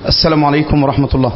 السلام عليكم ورحمة الله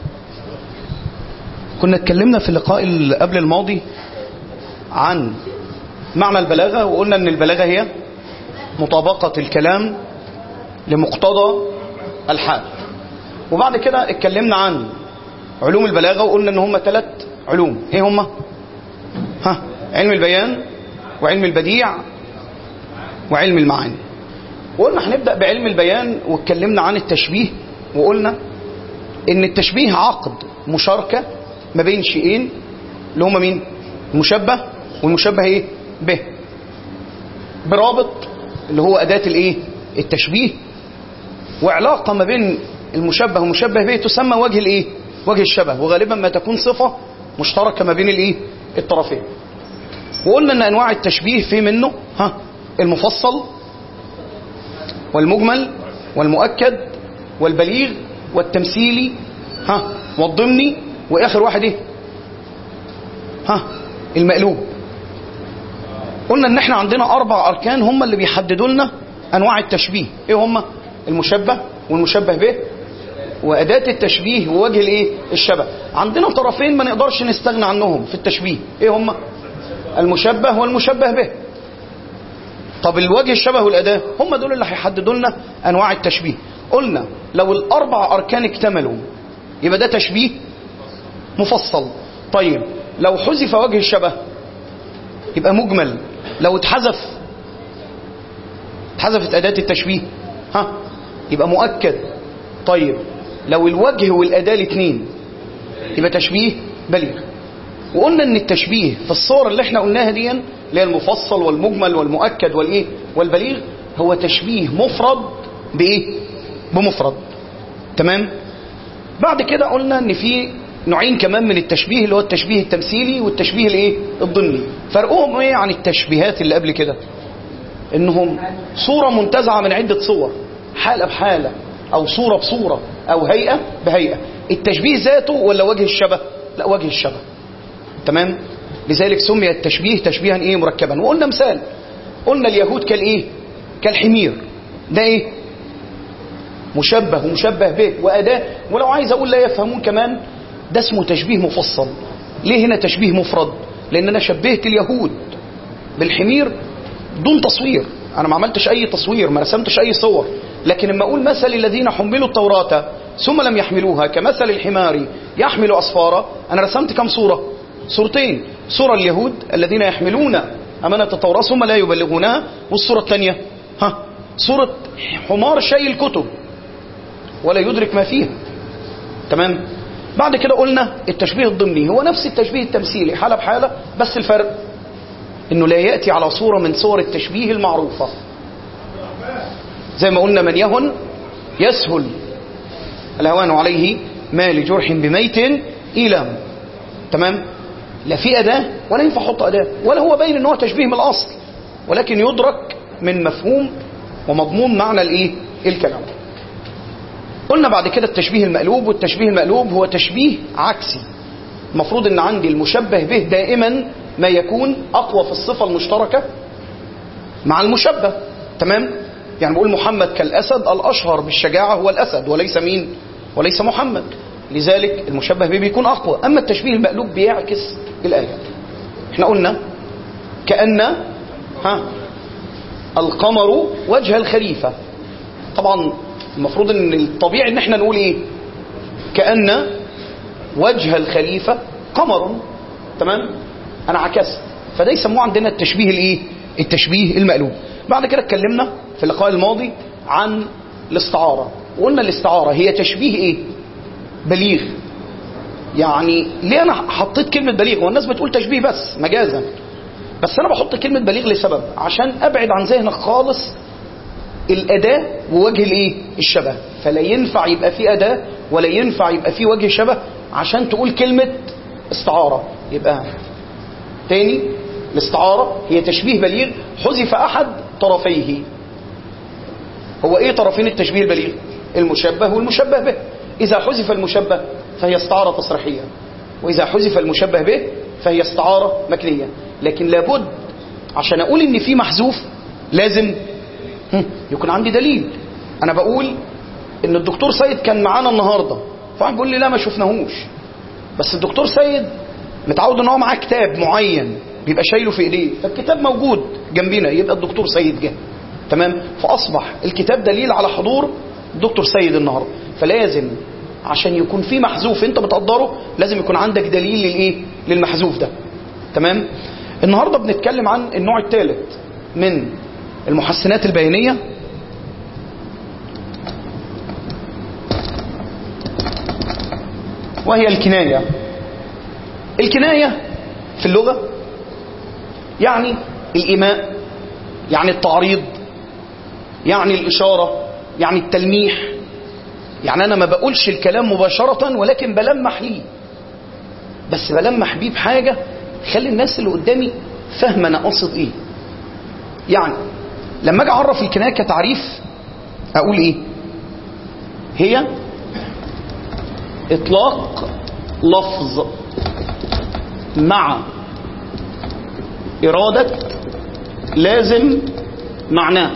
كنا اتكلمنا في اللقاء اللي قبل الماضي عن معنى البلاغة وقلنا ان البلاغة هي مطابقة الكلام لمقتضى الحال وبعد كده اتكلمنا عن علوم البلاغة وقلنا ان هم ثلاث علوم ايه هم ها علم البيان وعلم البديع وعلم المعاني وقلنا هنبدأ بعلم البيان واتكلمنا عن التشبيه وقلنا ان التشبيه عقد مشاركة ما بين شيئين اللي هما مين المشبه والمشبه ايه به برابط اللي هو أداة الايه التشبيه وعلاقة ما بين المشبه والمشبه به تسمى وجه الايه وجه الشبه وغالبا ما تكون صفة مشتركة ما بين الايه الطرفين وقلنا ان انواع التشبيه في منه ها المفصل والمجمل والمؤكد والبليغ والتمثيلي ها والضمني واخر واحد ايه ها المقلوب قلنا ان احنا عندنا اربع اركان هم اللي بيحددوا لنا انواع التشبيه ايه هم المشبه والمشبه به واداه التشبيه ووجه الايه الشبه عندنا طرفين ما نقدرش نستغنى عنهم في التشبيه ايه هم المشبه والمشبه به طب الوجه الشبه والاداه هم دول اللي هيحددوا لنا انواع التشبيه قلنا لو الاربع اركان اكتملوا يبقى ده تشبيه مفصل طيب لو حذف وجه الشبه يبقى مجمل لو اتحذف اتحذفت اداه التشبيه ها يبقى مؤكد طيب لو الوجه والاداه الاثنين يبقى تشبيه بليغ وقلنا ان التشبيه في الصور اللي احنا قلناها دي اللي هي المفصل والمجمل والمؤكد والايه والبليغ هو تشبيه مفرد بايه بمفرد تمام بعد كده قلنا ان في نوعين كمان من التشبيه اللي هو التشبيه التمثيلي والتشبيه الايه الضمني فرقهم ايه عن التشبيهات اللي قبل كده انهم صورة منتزعة من عدة صور حالة بحالة او صورة بصورة او هيئة بهيئة التشبيه ذاته ولا وجه الشبه لا وجه الشبه تمام لذلك سمي التشبيه تشبيها ايه مركبا وقلنا مثال قلنا اليهود كالايه كالحمير ده ايه مشبه ومشبه به واداه ولو عايز اقول لا يفهمون كمان ده اسمه تشبيه مفصل ليه هنا تشبيه مفرد لان انا شبهت اليهود بالحمير دون تصوير انا ما عملتش اي تصوير ما رسمتش اي صور لكن لما اقول مثل الذين حملوا التوراة ثم لم يحملوها كمثل الحمار يحمل اسفارا انا رسمت كم صورة صورتين صورة اليهود الذين يحملون امانة التوراة ثم لا يبلغونها والصورة الثانية ها صورة حمار شيء الكتب ولا يدرك ما فيها تمام بعد كده قلنا التشبيه الضمني هو نفس التشبيه التمثيلي حالة بحالة بس الفرق انه لا يأتي على صورة من صور التشبيه المعروفة زي ما قلنا من يهن يسهل الهوان عليه ما لجرح بميت إيلام تمام لا في أداة ولا ينفع احط أداة ولا هو باين ان هو تشبيه من الأصل ولكن يدرك من مفهوم ومضمون معنى الايه الكلام قلنا بعد كده التشبيه المقلوب والتشبيه المقلوب هو تشبيه عكسي المفروض ان عندي المشبه به دائما ما يكون اقوى في الصفة المشتركة مع المشبه تمام يعني بقول محمد كالاسد الاشهر بالشجاعة هو الاسد وليس مين وليس محمد لذلك المشبه به بيكون اقوى اما التشبيه المقلوب بيعكس الايه احنا قلنا كأن ها القمر وجه الخليفة طبعا المفروض ان الطبيعي ان احنا نقول ايه كأن وجه الخليفة قمر تمام انا عكست فده يسموه عندنا التشبيه الايه التشبيه المقلوب بعد كده اتكلمنا في اللقاء الماضي عن الاستعارة وقلنا الاستعارة هي تشبيه ايه بليغ يعني ليه انا حطيت كلمة بليغ والناس بتقول تشبيه بس مجازا بس انا بحط كلمة بليغ لسبب عشان ابعد عن ذهنك خالص الأداة ووجه الايه الشبه فلا ينفع يبقى في أداة ولا ينفع يبقى في وجه شبه عشان تقول كلمة استعارة يبقى تاني الاستعارة هي تشبيه بليغ حذف أحد طرفيه هو ايه طرفين التشبيه البليغ المشبه والمشبه به إذا حذف المشبه فهي استعارة تصريحية وإذا حذف المشبه به فهي استعارة مكنية لكن لابد عشان أقول إن في محذوف لازم هم، يكون عندي دليل أنا بقول ان الدكتور سيد كان معانا النهارده فواحد بيقول لي لا ما شفناهوش بس الدكتور سيد متعود ان هو معاه كتاب معين بيبقى شايله في ايديه فالكتاب موجود جنبنا يبقى الدكتور سيد جه تمام فاصبح الكتاب دليل على حضور الدكتور سيد النهارده فلازم عشان يكون في محذوف انت بتقدره لازم يكون عندك دليل للايه للمحذوف ده تمام النهارده بنتكلم عن النوع الثالث من المحسنات البيانيه وهي الكنايه الكنايه في اللغه يعني الايماء يعني التعريض يعني الاشاره يعني التلميح يعني انا ما بقولش الكلام مباشره ولكن بلمح ليه بس بلمح بيه بحاجه خلي الناس اللي قدامي فاهمه انا قاصد ايه يعني لما اجي اعرف الكنايه كتعريف اقول ايه هي اطلاق لفظ مع اراده لازم معناه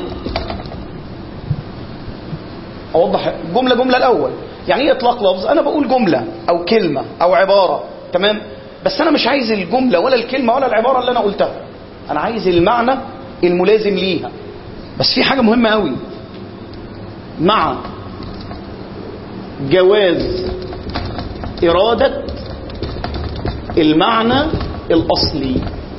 اوضح جمله جمله الاول يعني ايه اطلاق لفظ انا بقول جمله او كلمه او عباره تمام بس انا مش عايز الجمله ولا الكلمه ولا العباره اللي انا قلتها انا عايز المعنى الملازم ليها بس في حاجه مهمه قوي مع جواز اراده المعنى الاصلي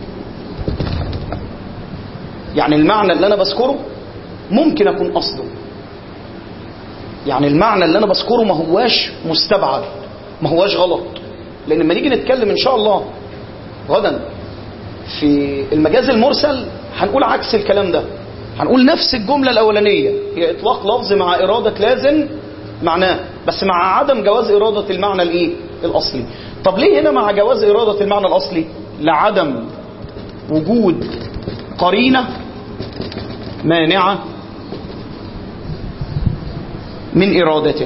يعني المعنى اللي انا بذكره ممكن اكون قصده يعني المعنى اللي انا بذكره ما هواش مستبعد ما هواش غلط لان لما نيجي نتكلم ان شاء الله غدا في المجاز المرسل هنقول عكس الكلام ده هنقول نفس الجملة الأولانية هي إطلاق لفظ مع إرادة لازم معناه بس مع عدم جواز إرادة المعنى الإيه؟ الأصلي طب ليه هنا مع جواز إرادة المعنى الأصلي لعدم وجود قرينة مانعة من إرادته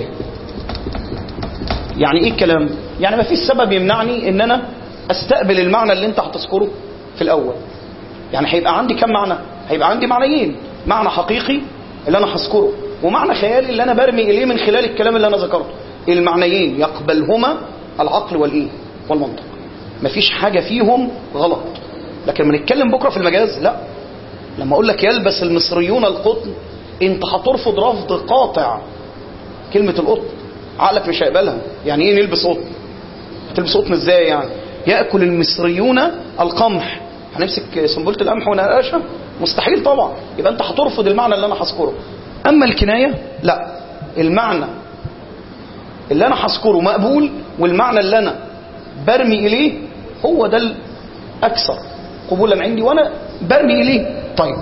يعني إيه الكلام يعني ما فيش سبب يمنعني إن أنا أستقبل المعنى اللي أنت هتذكره في الأول يعني هيبقى عندي كم معنى هيبقى عندي معنيين معنى حقيقي اللي أنا هذكره ومعنى خيالي اللي أنا برمي إليه من خلال الكلام اللي أنا ذكرته المعنيين يقبلهما العقل والإيه والمنطق مفيش حاجة فيهم غلط لكن لما نتكلم بكرة في المجاز لا لما أقول لك يلبس المصريون القطن أنت هترفض رفض قاطع كلمة القطن عقلك مش هيقبلها يعني ايه نلبس قطن هتلبس قطن ازاي يعني ياكل المصريون القمح هنمسك سنبله القمح ونقاشها مستحيل طبعا يبقى انت هترفض المعنى اللي انا هذكره اما الكنايه لا المعنى اللي انا هذكره مقبول والمعنى اللي انا برمي اليه هو ده الاكثر قبولا عندي وانا برمي اليه طيب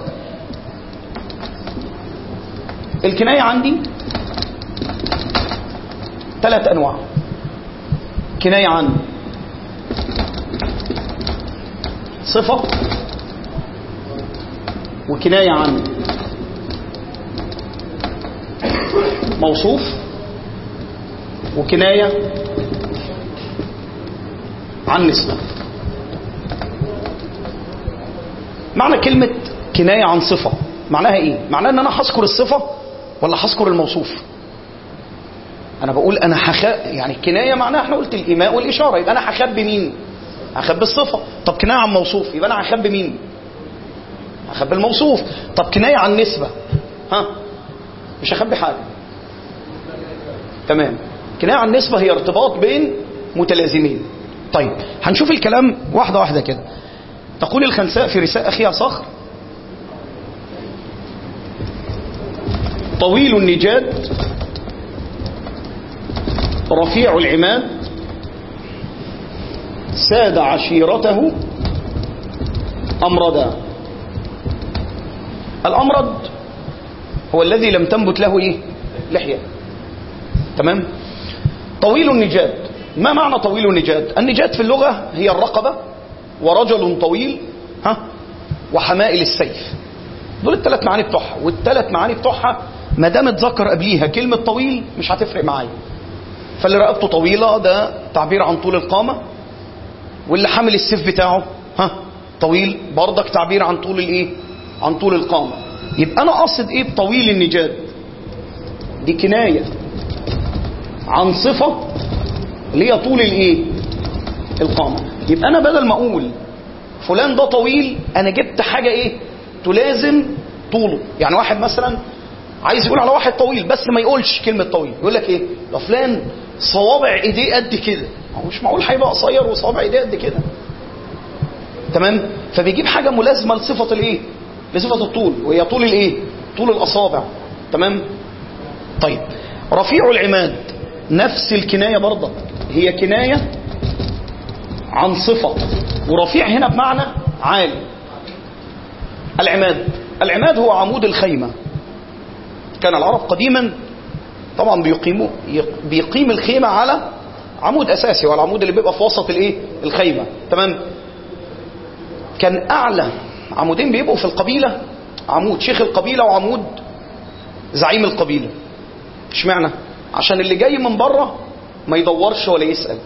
الكنايه عندي ثلاث انواع كنايه عن صفه وكنايه عن موصوف وكنايه عن نسبه معنى كلمه كنايه عن صفه معناها ايه معناها ان انا هذكر الصفه ولا هذكر الموصوف انا بقول انا هخ يعني كنايه معناها احنا قلت الايماء والاشاره يبقى انا هخبي مين هخبي الصفه طب كنايه عن موصوف يبقى انا هخبي مين هخبي الموصوف طب كنايه عن نسبه ها مش هخبي حاجه تمام كنايه عن نسبه هي ارتباط بين متلازمين طيب هنشوف الكلام واحده واحده كده تقول الخنساء في رساء اخيها صخر طويل النجاد رفيع العماد ساد عشيرته أمردا الأمرد هو الذي لم تنبت له إيه؟ لحية تمام طويل النجاد ما معنى طويل النجاد النجاد في اللغة هي الرقبة ورجل طويل ها وحمائل السيف دول الثلاث معاني بتوعها والثلاث معاني بتوعها ما دام اتذكر قبليها كلمة طويل مش هتفرق معايا فاللي رقبته طويلة ده تعبير عن طول القامة واللي حامل السيف بتاعه ها طويل برضك تعبير عن طول الايه عن طول القامة يبقى انا قصد ايه بطويل النجاد دي كناية عن صفة اللي هي طول الايه القامة يبقى انا بدل ما اقول فلان ده طويل انا جبت حاجة ايه تلازم طوله يعني واحد مثلا عايز يقول على واحد طويل بس ما يقولش كلمة طويل يقول لك ايه ده فلان صوابع ايديه قد كده هو مش معقول هيبقى قصير وصوابع ايديه قد كده تمام فبيجيب حاجة ملازمة لصفة الايه لصفة الطول وهي طول الايه طول الاصابع تمام طيب رفيع العماد نفس الكناية برضه هي كناية عن صفة ورفيع هنا بمعنى عالي العماد العماد هو عمود الخيمة كان العرب قديما طبعا بيقيموا بيقيم الخيمة على عمود أساسي والعمود اللي بيبقى في وسط الايه الخيمة تمام كان أعلى عمودين بيبقوا في القبيلة عمود شيخ القبيلة وعمود زعيم القبيلة اشمعنى عشان اللي جاي من بره ما يدورش ولا يسأل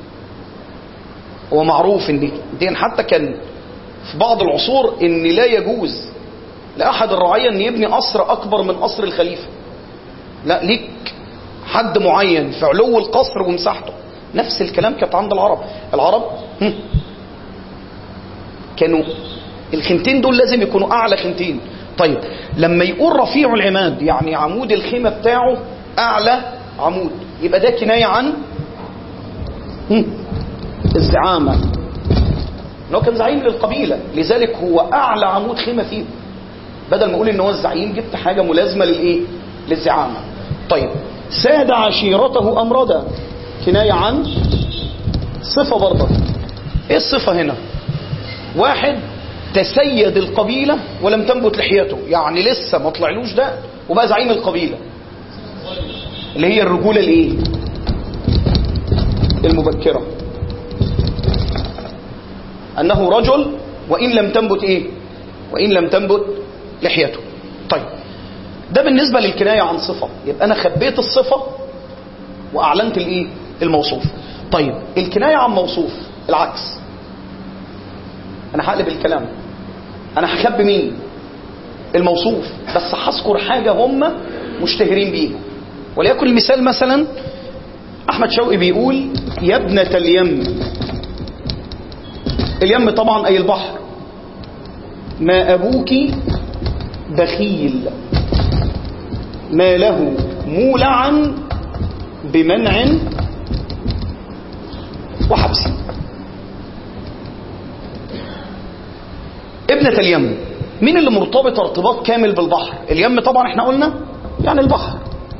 هو معروف ان دي حتى كان في بعض العصور ان لا يجوز لاحد الرعيه ان يبني قصر اكبر من قصر الخليفه لا ليك حد معين في علو القصر ومساحته نفس الكلام كانت عند العرب العرب هم، كانوا الخيمتين دول لازم يكونوا اعلى خيمتين طيب لما يقول رفيع العماد يعني عمود الخيمه بتاعه اعلى عمود يبقى ده كنايه عن هم، الزعامه ان هو كان زعيم للقبيله لذلك هو اعلى عمود خيمه فيهم بدل ما اقول ان هو الزعيم جبت حاجه ملازمه للايه للزعامه طيب ساد عشيرته امردا كنايه عن صفه برضه ايه الصفه هنا واحد تسيد القبيله ولم تنبت لحيته يعني لسه ما طلعلوش ده وبقى زعيم القبيله اللي هي الرجوله الايه المبكره انه رجل وان لم تنبت ايه وان لم تنبت لحيته طيب ده بالنسبه للكنايه عن صفه يبقى انا خبيت الصفه واعلنت الايه الموصوف طيب الكنايه عن موصوف العكس انا هقلب الكلام انا هخبي مين الموصوف بس هذكر حاجه هم مشتهرين بيها وليكن المثال مثلا احمد شوقي بيقول يا ابنه اليم اليم طبعا اي البحر ما ابوك بخيل ما له مولعا بمنع وحبس ابنة اليم مين اللي مرتبط ارتباط كامل بالبحر اليم طبعا احنا قلنا يعني البحر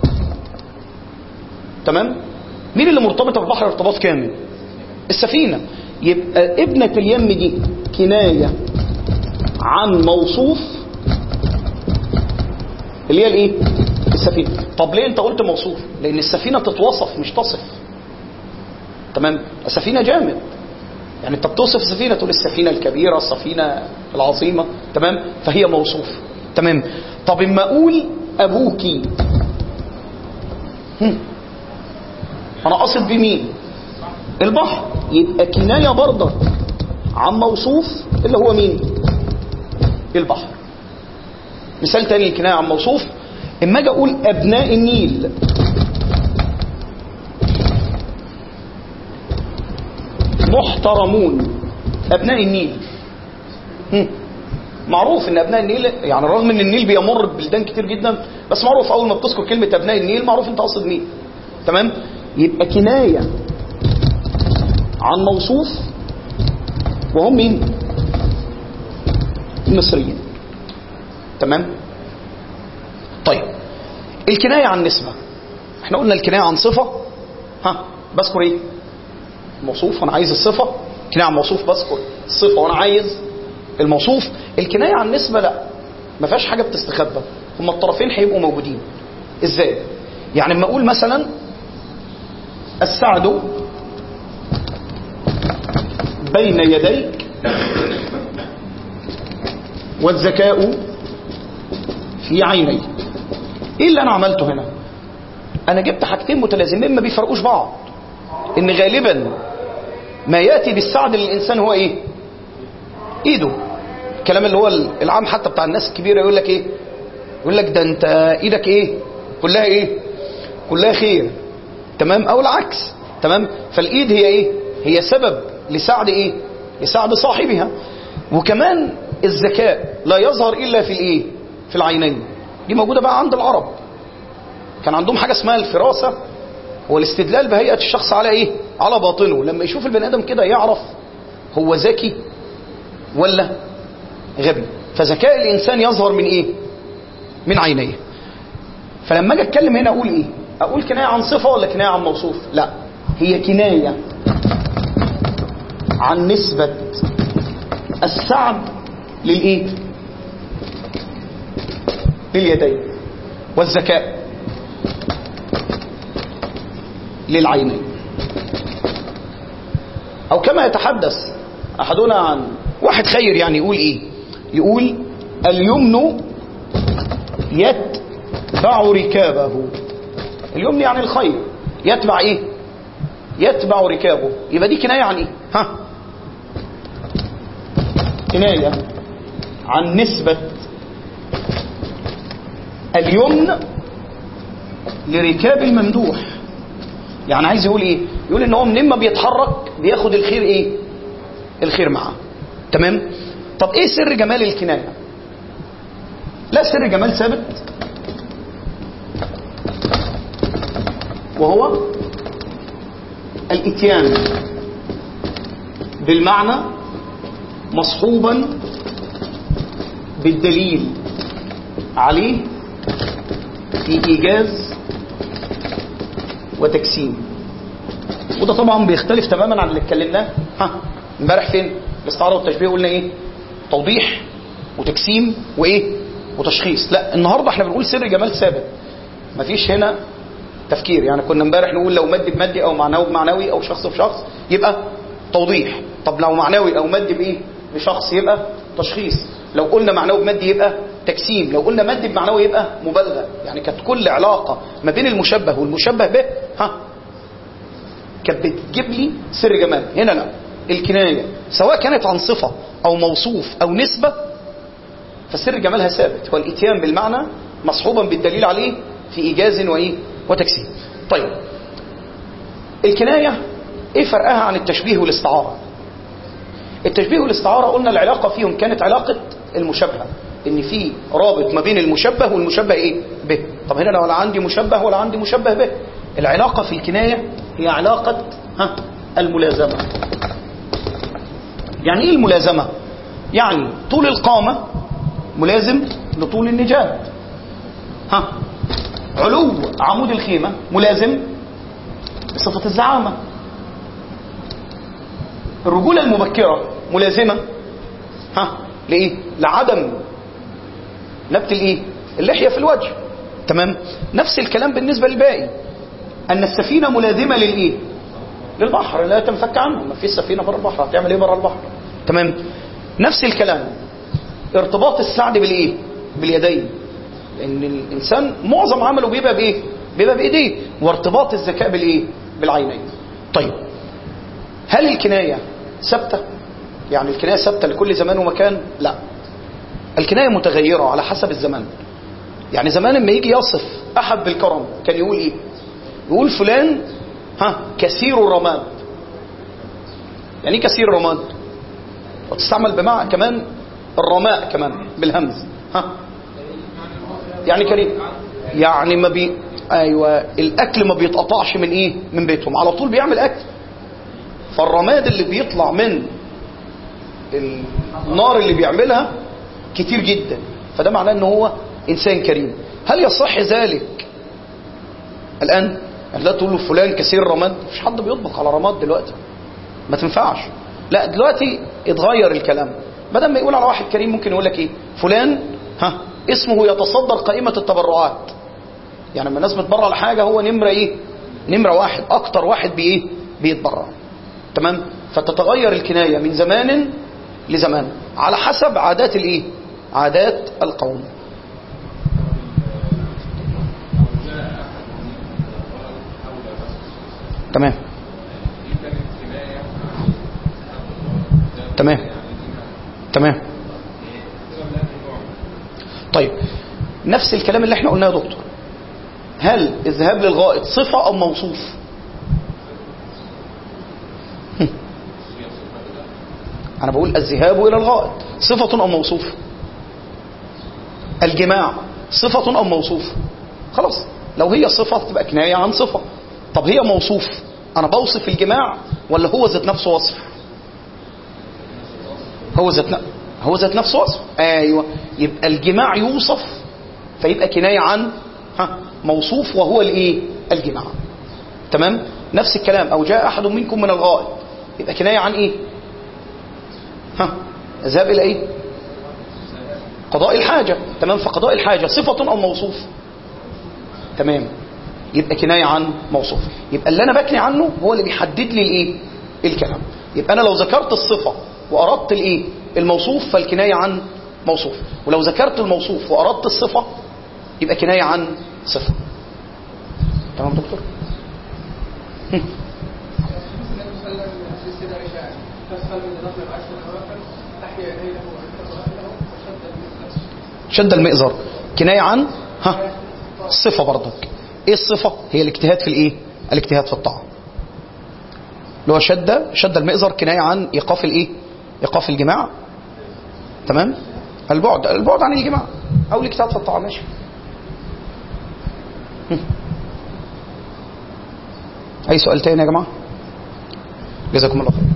تمام مين اللي مرتبط بالبحر ارتباط كامل السفينة يبقى ابنة اليم دي كناية عن موصوف اللي هي الايه السفينة طب ليه انت قلت موصوف لان السفينة تتوصف مش تصف تمام السفينة جامد يعني انت بتوصف السفينة تقول السفينة الكبيرة السفينة العظيمة تمام فهي موصوف تمام طب اما اقول ابوكي هم. انا قصد بمين البحر يبقى كناية برضه عن موصوف اللي هو مين البحر مثال تاني الكناية عن موصوف اما اجي اقول ابناء النيل محترمون ابناء النيل هم. معروف ان ابناء النيل يعني رغم ان النيل بيمر ببلدان كتير جدا بس معروف اول ما بتذكر كلمه ابناء النيل معروف انت قصد مين تمام يبقى كنايه عن موصوف وهم مين المصريين تمام طيب الكنايه عن نسبه احنا قلنا الكنايه عن صفه ها بذكر ايه الموصوف وانا عايز الصفه كنايه عن موصوف بذكر الصفه وانا عايز الموصوف الكنايه عن نسبه لا ما فيهاش حاجه بتستخبى هما الطرفين هيبقوا موجودين ازاي يعني لما اقول مثلا السعد بين يديك والذكاء في عينيك ايه اللي انا عملته هنا انا جبت حاجتين متلازمين ما بيفرقوش بعض ان غالبا ما ياتي بالسعد للانسان هو ايه ايده الكلام اللي هو العام حتى بتاع الناس الكبيره يقول لك ايه يقول لك ده انت ايدك ايه كلها ايه كلها خير تمام او العكس تمام فالايد هي ايه هي سبب لسعد ايه لسعد صاحبها وكمان الذكاء لا يظهر الا في الايه في العينين دي موجوده بقى عند العرب كان عندهم حاجه اسمها الفراسه والاستدلال بهيئه الشخص على ايه على باطنه لما يشوف البني ادم كده يعرف هو ذكي ولا غبي فذكاء الانسان يظهر من ايه من عينيه فلما اجي اتكلم هنا اقول ايه اقول كنايه عن صفه ولا كنايه عن موصوف لا هي كنايه عن نسبه السعد للايه لليدين والذكاء للعينين او كما يتحدث احدنا عن واحد خير يعني يقول ايه يقول اليمن يتبع ركابه اليمن يعني الخير يتبع ايه يتبع ركابه يبقى دي كنايه عن ايه ها كنايه عن نسبه اليمن لركاب الممدوح يعني عايز يقول ايه يقول ان هو منين ما بيتحرك بياخد الخير ايه الخير معاه تمام طب ايه سر جمال الكنايه لا سر جمال ثابت وهو الاتيان بالمعنى مصحوبا بالدليل عليه في ايجاز وتجسيم وده طبعا بيختلف تماما عن اللي اتكلمناه ها امبارح فين الاستعاره والتشبيه قلنا ايه توضيح وتجسيم وايه وتشخيص لا النهارده احنا بنقول سر جمال ثابت مفيش هنا تفكير يعني كنا امبارح نقول لو مادي بمادي او معنوي بمعنوي او شخص بشخص يبقى توضيح طب لو معنوي او مادي بايه بشخص يبقى تشخيص لو قلنا معنوي بمادي يبقى تجسيم لو قلنا مادي بمعنوي يبقى مبالغه يعني كانت كل علاقه ما بين المشبه والمشبه به ها كانت بتجيب لي سر جمال هنا لا الكنايه سواء كانت عن صفه او موصوف او نسبه فسر جمالها ثابت هو الاتيان بالمعنى مصحوبا بالدليل عليه في ايجاز وايه وتجسيم طيب الكنايه ايه فرقها عن التشبيه والاستعاره التشبيه والاستعاره قلنا العلاقه فيهم كانت علاقه المشابهه ان في رابط ما بين المشبه والمشبه ايه به طب هنا لو لا عندي مشبه ولا عندي مشبه به العلاقه في الكنايه هي علاقه ها الملازمه يعني ايه الملازمه يعني طول القامه ملازم لطول النجاب ها علو عمود الخيمه ملازم لصفه الزعامه الرجوله المبكره ملازمه ها لايه لعدم نبت الايه اللحيه في الوجه تمام نفس الكلام بالنسبه للباقي ان السفينه ملازمه للايه للبحر لا تنفك عنه ما فيش سفينه بره البحر هتعمل ايه بره البحر تمام نفس الكلام ارتباط السعد بالايه باليدين لان الانسان معظم عمله بيبقى بايه بيبقى بايديه وارتباط الذكاء بالايه بالعينين طيب هل الكنايه ثابته يعني الكنايه ثابته لكل زمان ومكان لا الكنايه متغيره على حسب الزمان يعني زمان لما يجي يصف احد بالكرم كان يقول ايه يقول فلان ها كثير الرماد يعني ايه كثير الرماد وتستعمل بمعنى كمان الرماء كمان بالهمز ها يعني كريم يعني ما بي ايوه الاكل ما بيتقطعش من ايه من بيتهم على طول بيعمل اكل فالرماد اللي بيطلع من النار اللي بيعملها كتير جدا فده معناه ان هو انسان كريم هل يصح ذلك الان لا تقول له فلان كثير رماد مفيش حد بيطبخ على رماد دلوقتي ما تنفعش لا دلوقتي اتغير الكلام بدل ما يقول على واحد كريم ممكن يقول لك ايه فلان ها اسمه يتصدر قائمة التبرعات يعني لما الناس بتبرع لحاجة هو نمرة ايه نمرة واحد اكتر واحد بايه بيتبرع تمام فتتغير الكناية من زمان لزمان على حسب عادات الايه عادات القوم تمام تمام تمام طيب نفس الكلام اللي احنا قلناه يا دكتور هل الذهاب للغائط صفة أو موصوف انا بقول الذهاب الى الغائط صفه ام موصوف الجماع صفه ام موصوف خلاص لو هي صفه تبقى كنايه عن صفه طب هي موصوف انا بوصف الجماع ولا هو ذات نفسه وصف هو ذات ن- هو ذات نفسه وصف ايوه يبقى الجماع يوصف فيبقى كنايه عن ها موصوف وهو الايه الجماع تمام نفس الكلام او جاء احد منكم من الغائط يبقى كنايه عن ايه ها ذهب الى ايه قضاء الحاجه تمام فقضاء الحاجه صفه او موصوف تمام يبقى كنايه عن موصوف يبقى اللي انا بكني عنه هو اللي بيحدد لي الايه الكلام يبقى انا لو ذكرت الصفه واردت الايه الموصوف فالكنايه عن موصوف ولو ذكرت الموصوف واردت الصفه يبقى كنايه عن صفه تمام دكتور هم. النبي صلى الله عليه وسلم في السيدة عائشة تسخل من نظر العشر الأواخر أحيا ليله وأنتظر أهله وشد المسلم شد المئزر كنايه عن ها صفه برضك ايه الصفه هي الاجتهاد في الايه الاجتهاد في الطاعه اللي هو شد شد المئزر كنايه عن ايقاف الايه ايقاف الجماع تمام البعد البعد عن الجماع او الاجتهاد في الطاعه ماشي هم. اي سؤال تاني يا جماعه جزاكم الله خير